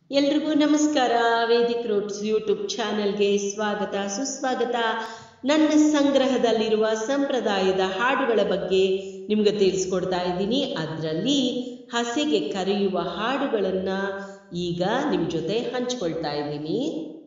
ಎಲ್ರಿಗೂ ನಮಸ್ಕಾರ Vedic roots YouTube ಚಾನೆಲ್ಗೆ ಸ್ವಾಗತ ಸುಸ್ವಾಗತ ನನ್ನ ಸಂಗ್ರಹದಲ್ಲಿರುವ ಸಂಪ್ರದಾಯದ ಹಾಡುಗಳ ಬಗ್ಗೆ ನಿಮ್ಗೆ ತಿಳಿಸ್ಕೊಡ್ತಾ ಇದ್ದೀನಿ ಅದರಲ್ಲಿ ಹಸೆಗೆ ಕರೆಯುವ ಹಾಡುಗಳನ್ನು ಈಗ ನಿಮ್ಮ ಜೊತೆ ಹಂಚ್ಕೊಳ್ತಾ ಇದ್ದೀನಿ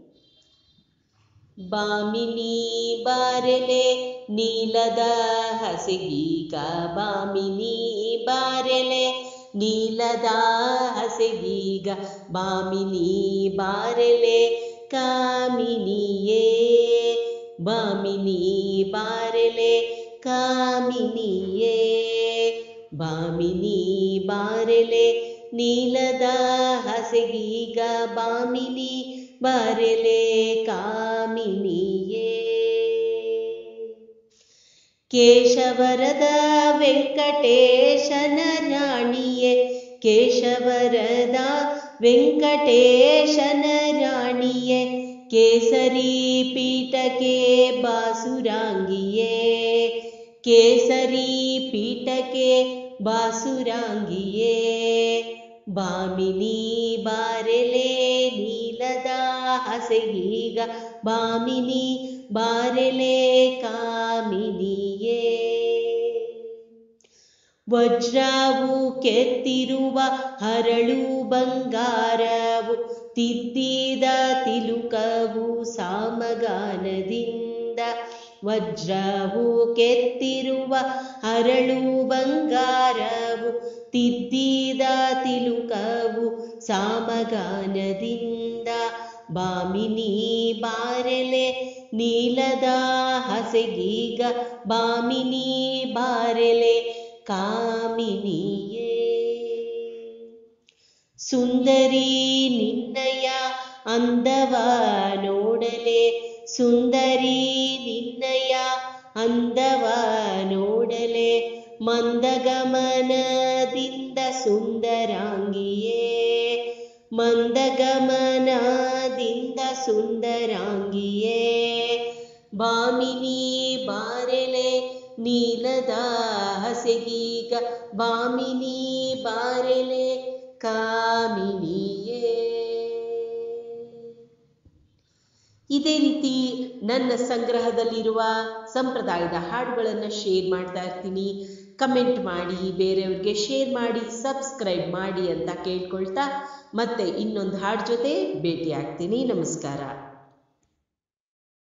ಬಾಮಿನಿ ಬಾರೆಲೆ ನೀಲದ ಹಸೆಗೀಗ ಬಾಮಿನಿ ಬಾರೆಲೆ ನೀಲದ ಹಸೆಗೀಗ ಬಾಮಿನಿ ಬಾರೆಲೆ ಕಾಮಿನಿಯೇ ಬಾಮಿನಿ ಬಾರೆಲೆ ಕಾಮಿನಿಯೇ ಬಾಮಿನಿ ಬಾರೆಲೆ ನೀಲದ ಹಸೆಗೀಗ ಬಾಮಿನಿ ಬಾರೆಲೆ ಕಾಮಿನಿಯೇ ಕೇಶವರದ ವೆಂಕಟೇಶನ ರಾಣಿಯೇ ಕೇಶವರದ ವೆಂಕಟೇಶನ ರಾಣಿಯೇ ಕೇಸರಿ ಪೀಠಕ್ಕೆ ಬಾಸುರಾಂಗಿಯೇ ಕೇಸರಿ ಪೀಠಕ್ಕೆ ಬಾಸುರಾಂಗಿಯೇ ಬಾಮಿನಿ ಬಾರೆಲೆ ನೀಲದ ಹಸೆಗೀಗ ಬಾಮಿನಿ ಬಾರೆಲೆ ಕಾಮಿನಿಯೇ ವಜ್ರವು ಕೆತ್ತಿರುವ ಹರಳು ಬಂಗಾರವು ತಿದ್ದಿದ ತಿಲುಕವು ಸಾಮಗಾನದಿಂದ ವಜ್ರವು ಕೆತ್ತಿರುವ ಹರಳು ಬಂಗಾರವು ತಿದ್ದಿದ ತಿಲುಕವು ಸಾಮಗಾನದಿಂದ ಬಾಮಿನಿ ಬಾರೆಲೆ ನೀಲದ ಹಸೆಗೀಗ ಬಾಮಿನಿ ಬಾರೆಲೆ ಕಾಮಿನಿಯೇ ಸುಂದರಿ ನಿನ್ನಯ ಅಂದವ ನೋಡಲೆ ಸುಂದರಿ ನಿನ್ನಯ ಅಂದವ ನೋಡಲೆ ಮಂದಗಮನದಿಂದ ಸುಂದರಾಂಗಿಯೇ ಮಂದಗಮನದಿಂದ ಸುಂದರಾಂಗಿಯೇ ಬಾಮಿನಿ ಬಾರೆಲೆ ನೀಲದ ಹಸೆಗೀಗ ಬಾಮಿನಿ ಬಾರೆಲೆ ಕಾಮಿನಿಯೇ ಇದೇ ರೀತಿ ನನ್ನ ಸಂಗ್ರಹದಲ್ಲಿರುವ ಸಂಪ್ರದಾಯದ ಹಾಡುಗಳನ್ನು ಶೇರ್ ಮಾಡ್ತಾ ಇರ್ತೀನಿ ಕಮೆಂಟ್ ಮಾಡಿ ಬೇರೆಯವ್ರಿಗೆ ಶೇರ್ ಮಾಡಿ ಸಬ್ಸ್ಕ್ರೈಬ್ ಮಾಡಿ ಅಂತ ಕೇಳ್ಕೊಳ್ತಾ ಮತ್ತೆ ಇನ್ನೊಂದು ಹಾಡು ಜೊತೆ ಭೇಟಿ ಆಗ್ತೀನಿ ನಮಸ್ಕಾರ